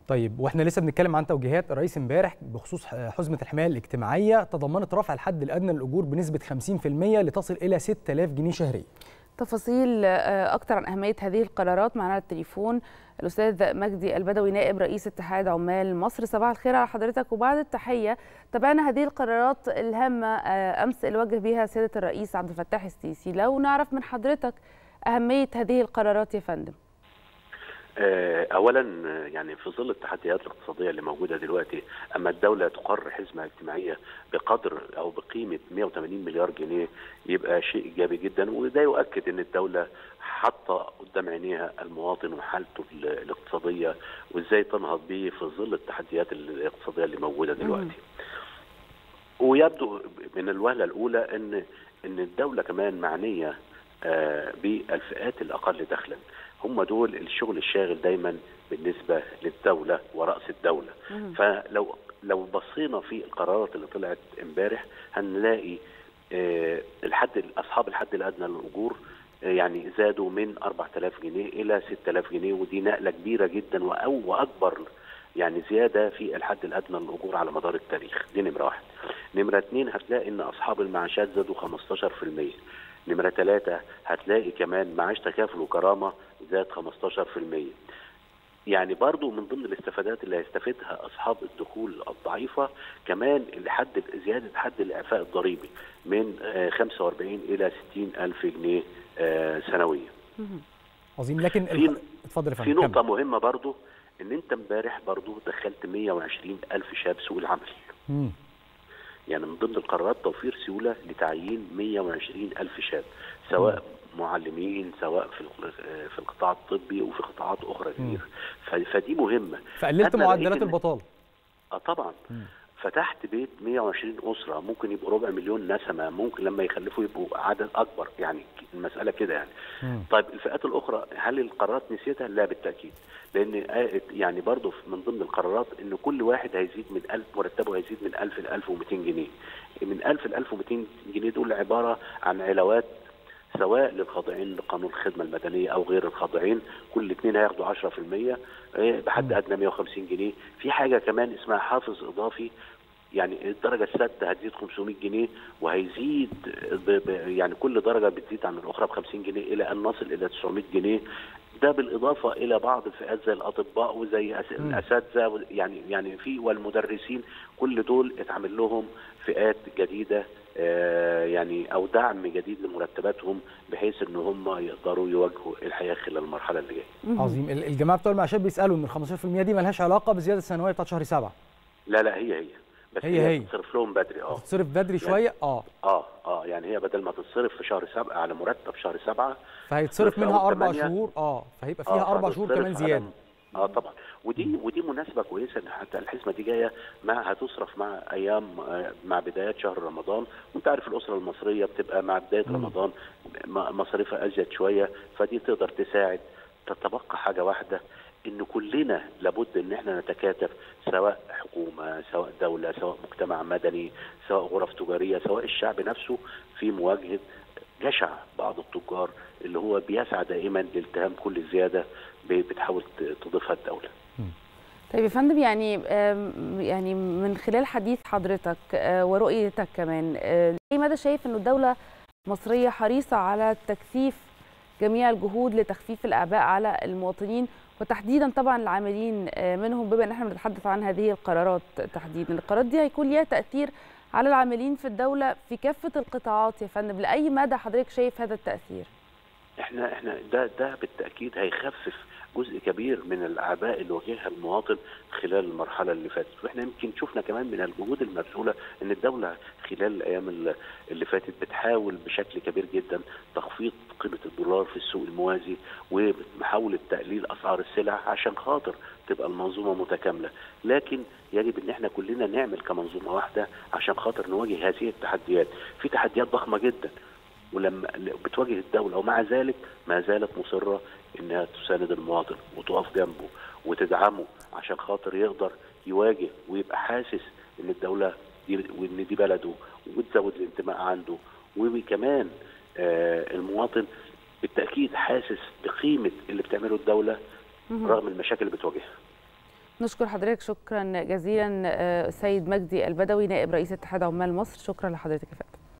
طيب واحنا لسه بنتكلم عن توجيهات الرئيس امبارح بخصوص حزمه الحمايه الاجتماعيه تضمنت رفع الحد الادنى للاجور بنسبه 50% لتصل الى 6000 جنيه شهريا. تفاصيل اكثر عن اهميه هذه القرارات معنا على التليفون الاستاذ مجدي البدوي نائب رئيس اتحاد عمال مصر صباح الخير على حضرتك وبعد التحيه تابعنا هذه القرارات الهامه امس اللي وجه بها سياده الرئيس عبد الفتاح السيسي لو نعرف من حضرتك اهميه هذه القرارات يا فندم. اولا يعني في ظل التحديات الاقتصاديه اللي موجوده دلوقتي اما الدوله تقرر حزمه اجتماعيه بقدر او بقيمه 180 مليار جنيه يبقى شيء ايجابي جدا وده يؤكد ان الدوله حاطه قدام عينيها المواطن وحالته الاقتصاديه وازاي تنهض به في ظل التحديات الاقتصاديه اللي موجوده دلوقتي. ويبدو من الوهله الاولى ان ان الدوله كمان معنيه بالفئات الاقل دخلا هم دول الشغل الشاغل دايما بالنسبه للدوله وراس الدوله مم. فلو لو بصينا في القرارات اللي طلعت امبارح هنلاقي آه الحد اصحاب الحد الادنى للاجور آه يعني زادوا من 4000 جنيه الى 6000 جنيه ودي نقله كبيره جدا او واكبر يعني زياده في الحد الادنى للاجور على مدار التاريخ دي نمره واحد. نمره اثنين هتلاقي ان اصحاب المعاشات زادوا 15% نمرة ثلاثة هتلاقي كمان معاش تكافل وكرامة زاد 15% يعني برضو من ضمن الاستفادات اللي هيستفيدها أصحاب الدخول الضعيفة كمان الحد زيادة حد الإعفاء الضريبي من 45 إلى 60 ألف جنيه سنويا عظيم لكن في اتفضل يا في نقطة مهمة برضو إن أنت امبارح برضو دخلت 120 ألف شاب سوق العمل مم. يعني من ضمن القرارات توفير سيوله لتعيين 120 الف شاب سواء معلمين سواء في في القطاع الطبي وفي قطاعات اخرى كتير فدي مهمه فقللت معدلات البطاله اه طبعا مم. فتحت بيت 120 اسره ممكن يبقوا ربع مليون نسمه ممكن لما يخلفوا يبقوا عدد اكبر يعني المساله كده يعني مم. طيب الفئات الاخرى هل القرارات نسيتها لا بالتاكيد لان يعني برضه من ضمن القرارات ان كل واحد هيزيد من 1000 مرتبه هيزيد من 1000 ل 1200 جنيه من 1000 ل 1200 جنيه دول عباره عن علاوات سواء للخاضعين لقانون الخدمه المدنيه او غير الخاضعين كل اثنين هياخدوا 10% بحد ادنى 150 جنيه في حاجه كمان اسمها حافز اضافي يعني الدرجة السادسة هتزيد 500 جنيه وهيزيد ب ب يعني كل درجة بتزيد عن الأخرى ب 50 جنيه إلى أن نصل إلى 900 جنيه ده بالإضافة إلى بعض الفئات زي الأطباء وزي الأساتذة يعني يعني في والمدرسين كل دول اتعمل لهم فئات جديدة آه يعني أو دعم جديد لمرتباتهم بحيث إن هم يقدروا يواجهوا الحياة خلال المرحلة اللي جاية. عظيم الجماعة بتوع المعاشات بيسألوا إن ال 15% دي مالهاش علاقة بزيادة السنوية بتاعت شهر سبعة. لا لا هي هي. بس هي هي تتصرف لهم بدري اه تتصرف بدري شويه اه اه اه يعني هي بدل ما تتصرف في شهر سبعة على مرتب شهر سبعة فهيتصرف منها اربع شهور اه فهيبقى فيها آه اربع شهور كمان زياده اه طبعا ودي ودي مناسبه كويسه ان حتى الحزمه دي جايه مع هتصرف مع ايام مع بدايات شهر رمضان وانت عارف الاسره المصريه بتبقى مع بدايه م. رمضان مصاريفها ازيد شويه فدي تقدر تساعد تتبقى حاجه واحده ان كلنا لابد ان احنا نتكاتف سواء حكومه سواء دوله سواء مجتمع مدني سواء غرف تجاريه سواء الشعب نفسه في مواجهه جشع بعض التجار اللي هو بيسعى دائما لالتهام كل زياده بتحاول تضيفها الدوله. طيب يا فندم يعني يعني من خلال حديث حضرتك ورؤيتك كمان لاي مدى شايف انه الدوله المصريه حريصه على تكثيف جميع الجهود لتخفيف الاعباء على المواطنين وتحديدا طبعا العاملين منهم بما ان احنا بنتحدث عن هذه القرارات تحديدا القرارات دي هيكون ليها تاثير على العاملين في الدوله في كافه القطاعات يا فندم لاي مدى حضرتك شايف هذا التاثير احنا احنا ده ده بالتاكيد هيخفف جزء كبير من الاعباء اللي واجهها المواطن خلال المرحله اللي فاتت واحنا يمكن شفنا كمان من الجهود المبذوله ان الدوله خلال الايام اللي فاتت بتحاول بشكل كبير جدا تخفيض قيمه الدولار في السوق الموازي ومحاوله تقليل اسعار السلع عشان خاطر تبقى المنظومه متكامله لكن يجب ان احنا كلنا نعمل كمنظومه واحده عشان خاطر نواجه هذه التحديات في تحديات ضخمه جدا ولما بتواجه الدوله ومع ذلك ما زالت مصره انها تساند المواطن وتقف جنبه وتدعمه عشان خاطر يقدر يواجه ويبقى حاسس ان الدوله دي وان دي بلده وتزود الانتماء عنده وكمان آه المواطن بالتاكيد حاسس بقيمه اللي بتعمله الدوله رغم المشاكل اللي بتواجهها. نشكر حضرتك شكرا جزيلا السيد مجدي البدوي نائب رئيس اتحاد عمال مصر شكرا لحضرتك يا فندم